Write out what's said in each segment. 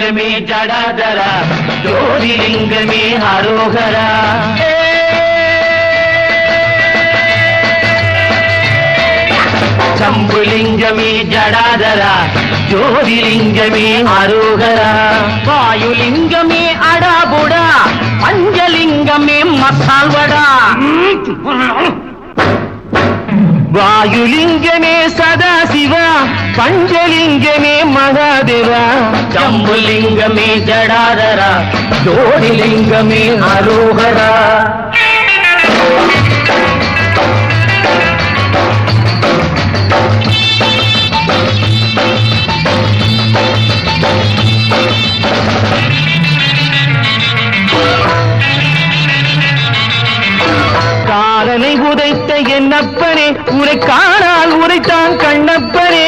ஜம்புலிங்கமே ஜடாதரா ஜோதிலிங்கமே அரோகரா சம்புலிங்கமே ஜடாதரா ஜோதிலிங்கமே அரோகரா வாயுலிங்கமே அடாபுடா பஞ்சலிங்கமே மசால்வடா வாயுலிங்கமே சதாசிவா பஞ்சலிங்கமே மகாதேவா ஜம்புலிங்கமே ஜடாதரா ஜோதிலிங்கமே அரோகரா காலனை உதைத்த என்னப்பனே உரை காணால் உரைத்தான் கண்ணப்பனே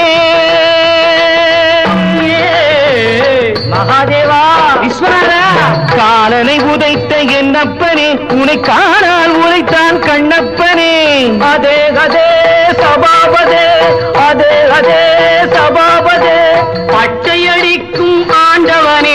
மகாதேவா விஸ்வநாதா காலனை உதைத்த என்னப்பனே உனை காணால் உரைத்தான் கண்ணப்பனே அதே அதே சபாபதே அதே அதே சபாபதே பச்சையடிக்கும் ஆண்டவனே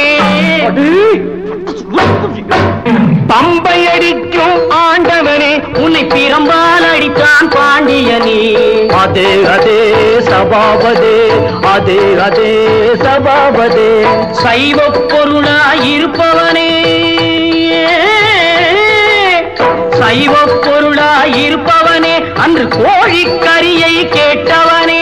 பம்பை அடிக்கும் ஆண்டவனே உன்னை பிரம்பால் அடித்தான் பாண்டியனே அதே அதே சபாபதே அதே அதே சபாபதே சைவ பொருளாயிருப்பவனே சைவ பொருளாயிருப்பவனே அன்று கோழிக்கரியை கேட்டவனே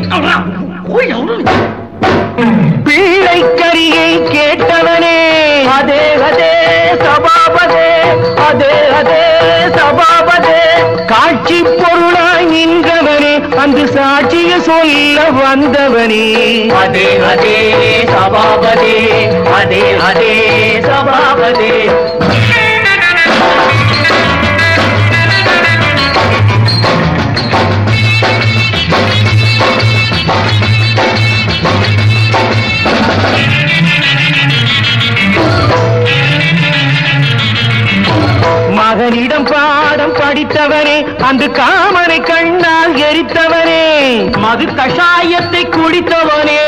பிள்ளைக்கரியை கேட்டவனே அதே அதே சபாபதே அதே அதே சபாபதே காட்சி பொருளாய் நின்றவனே அந்த சாட்சிய சொல்ல வந்தவனே அதே அதே சபாபதே அதே அதே சபாபதே மகனிடம் பாடம் படித்தவனே அந்த காமனை கண்ணால் எரித்தவனே மது கஷாயத்தை குடித்தவனே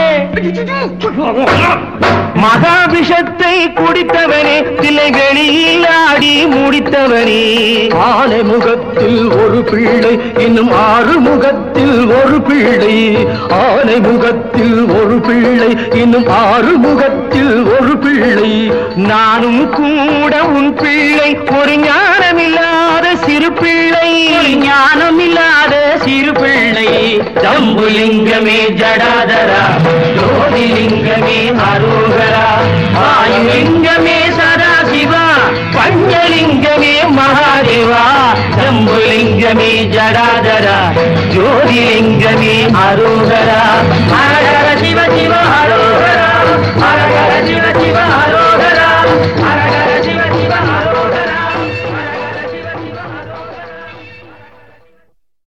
மகாபிஷத்தை குடித்தவனே தில்லை வெளியில் ஆடி முடித்தவனே ஆனை முகத்தில் ஒரு பிள்ளை இன்னும் ஆறு முகத்தில் ஒரு பிள்ளை ஆனை முகத்தில் ஒரு பிள்ளை இன்னும் ஆறு முகத்தில் ஒரு பிள்ளை நானும் கூட உன் பிள்ளை ஒரு ஞானமில்லாத சிறு பிள்ளை ஒரு ஞானமில்லாத சிறு பிள்ளை ஜம்புலிங்கமே ஜடாதரா ஜோதிலிங்கமே அரோகரா ஆயுலிங்கமே சதாசிவா பஞ்சலிங்கமே மகாதேவா ஜம்புலிங்கமே ஜடாதரா ஜோதிலிங்கமே அரோகரா